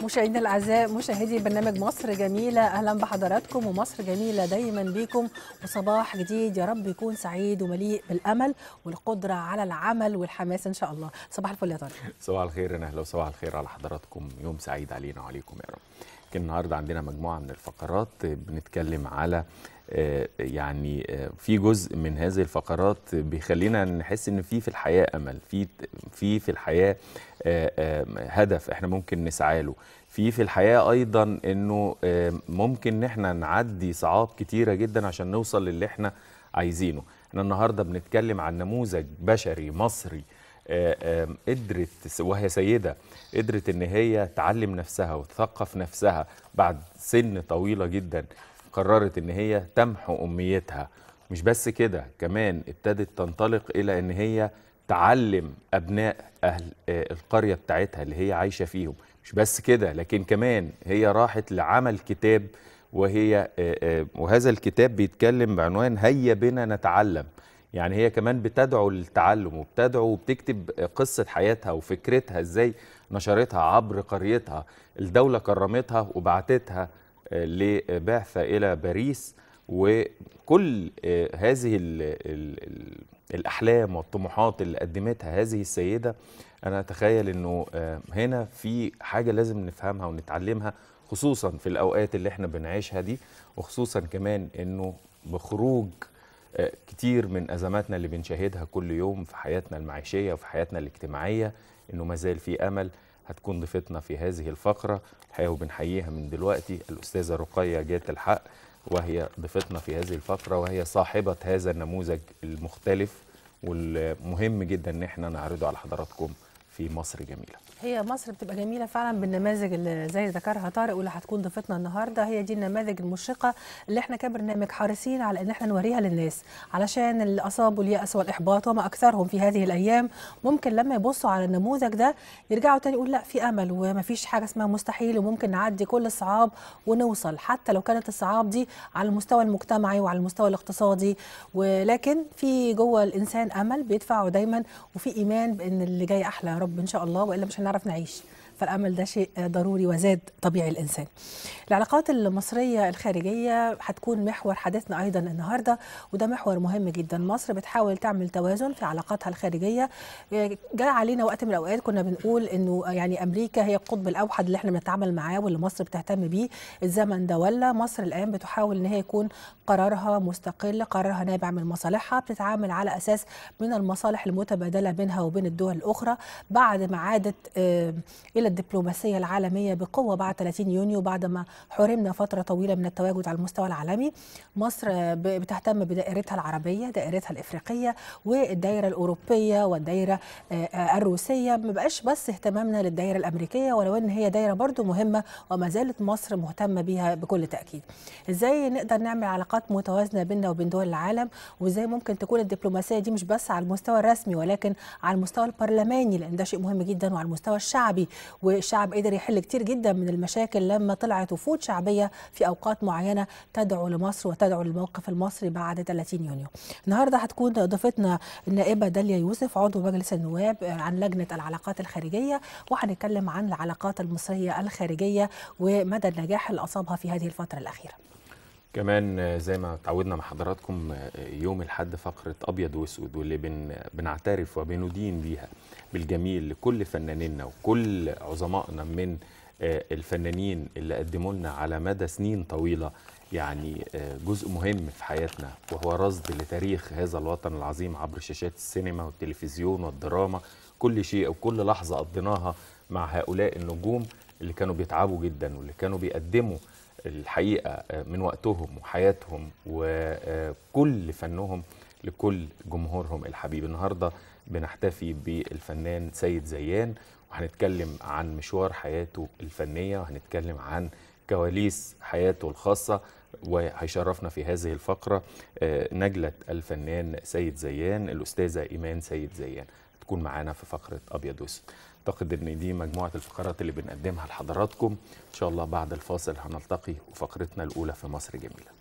مشاهدينا الاعزاء مشاهدي برنامج مصر جميله اهلا بحضراتكم ومصر جميله دايما بيكم وصباح جديد يا رب يكون سعيد ومليء بالامل والقدره على العمل والحماس ان شاء الله صباح الفل يا طارق صباح الخير انا اهلا وصباح الخير على حضراتكم يوم سعيد علينا وعليكم يا رب يمكن النهارده عندنا مجموعه من الفقرات بنتكلم على آه، يعني آه، في جزء من هذه الفقرات بيخلينا نحس ان في في الحياه امل في في في الحياه آه، آه، هدف احنا ممكن نسعى له في في الحياه ايضا انه آه، ممكن ان احنا نعدي صعاب كتيره جدا عشان نوصل للي احنا عايزينه احنا النهارده بنتكلم عن نموذج بشري مصري آه، آه، قدرت وهي سيده قدرت ان هي تعلم نفسها وتثقف نفسها بعد سن طويله جدا قررت ان هي تمحو امنيتها مش بس كده كمان ابتدت تنطلق الى ان هي تعلم ابناء اهل آه، القريه بتاعتها اللي هي عايشه فيهم مش بس كده لكن كمان هي راحت لعمل كتاب وهي آه، آه، وهذا الكتاب بيتكلم بعنوان هيا بنا نتعلم يعني هي كمان بتدعو للتعلم وبتدعو وبتكتب قصة حياتها وفكرتها ازاي نشرتها عبر قريتها الدولة كرمتها وبعتتها آه، لبعثة إلى باريس وكل آه، هذه ال ال ال الأحلام والطموحات اللي قدمتها هذه السيدة أنا أتخيل أنه آه، هنا في حاجة لازم نفهمها ونتعلمها خصوصا في الأوقات اللي احنا بنعيشها دي وخصوصا كمان أنه بخروج آه، كتير من ازماتنا اللي بنشاهدها كل يوم في حياتنا المعيشيه وفي حياتنا الاجتماعيه انه ما زال في امل هتكون ضيفتنا في هذه الفقره الحقيقه وبنحييها من دلوقتي الاستاذه رقيه جات الحق وهي ضيفتنا في هذه الفقره وهي صاحبه هذا النموذج المختلف والمهم جدا ان احنا نعرضه على حضراتكم في مصر جميله هي مصر بتبقى جميله فعلا بالنماذج اللي زي ذكرها طارق واللي هتكون ضيفتنا النهارده هي دي النماذج المشرقه اللي احنا كبرنامج حريصين على ان احنا نوريها للناس علشان اللي اصابوا الياس والاحباط وما اكثرهم في هذه الايام ممكن لما يبصوا على النموذج ده يرجعوا تاني يقول لا في امل ومفيش حاجه اسمها مستحيل وممكن نعدي كل الصعاب ونوصل حتى لو كانت الصعاب دي على المستوى المجتمعي وعلى المستوى الاقتصادي ولكن في جوه الانسان امل بيدفعه دايما وفي ايمان بان اللي جاي احلى يا رب ان شاء الله والا مش هنعرف نعيش فالامل ده شيء ضروري وزاد طبيعي الانسان. العلاقات المصريه الخارجيه هتكون محور حديثنا ايضا النهارده وده محور مهم جدا، مصر بتحاول تعمل توازن في علاقاتها الخارجيه. جاء علينا وقت من الاوقات كنا بنقول انه يعني امريكا هي القطب الاوحد اللي احنا بنتعامل معاه واللي مصر بتهتم بيه، الزمن ده ولا مصر الان بتحاول ان هي يكون قرارها مستقل، قرارها نابع من مصالحها، بتتعامل على اساس من المصالح المتبادله بينها وبين الدول الاخرى بعد ما عادت آه الى الدبلوماسيه العالميه بقوه بعد 30 يونيو بعد ما حرمنا فتره طويله من التواجد على المستوى العالمي مصر بتهتم بدائرتها العربيه دائرتها الافريقيه والدائره الاوروبيه والدائره الروسيه ما بقاش بس اهتمامنا للدائره الامريكيه ولو ان هي دائره برضو مهمه وما زالت مصر مهتمه بيها بكل تاكيد ازاي نقدر نعمل علاقات متوازنه بيننا وبين دول العالم وازاي ممكن تكون الدبلوماسيه دي مش بس على المستوى الرسمي ولكن على المستوى البرلماني لان ده شيء مهم جدا وعلى المستوى الشعبي والشعب قدر يحل كتير جدا من المشاكل لما طلعت وفود شعبية في أوقات معينة تدعو لمصر وتدعو للموقف المصري بعد 30 يونيو النهاردة هتكون ضيفتنا النائبة داليا يوسف عضو مجلس النواب عن لجنة العلاقات الخارجية وهنتكلم عن العلاقات المصرية الخارجية ومدى النجاح اللي أصابها في هذه الفترة الأخيرة كمان زي ما تعودنا مع حضراتكم يوم الحد فقرة أبيض وأسود واللي بن بنعترف وبندين بيها بالجميل لكل فنانينا وكل عظمائنا من الفنانين اللي قدموا لنا على مدى سنين طويلة يعني جزء مهم في حياتنا وهو رصد لتاريخ هذا الوطن العظيم عبر شاشات السينما والتلفزيون والدراما كل شيء وكل لحظة قضيناها مع هؤلاء النجوم اللي كانوا بيتعبوا جدا واللي كانوا بيقدموا الحقيقه من وقتهم وحياتهم وكل فنهم لكل جمهورهم الحبيب النهارده بنحتفي بالفنان سيد زيان وهنتكلم عن مشوار حياته الفنيه وهنتكلم عن كواليس حياته الخاصه وهيشرفنا في هذه الفقره نجله الفنان سيد زيان الاستاذه ايمان سيد زيان تكون معانا في فقره ابيض واسود اعتقد ان دي مجموعه الفقرات اللي بنقدمها لحضراتكم ان شاء الله بعد الفاصل هنلتقي وفقرتنا الاولى في مصر جميله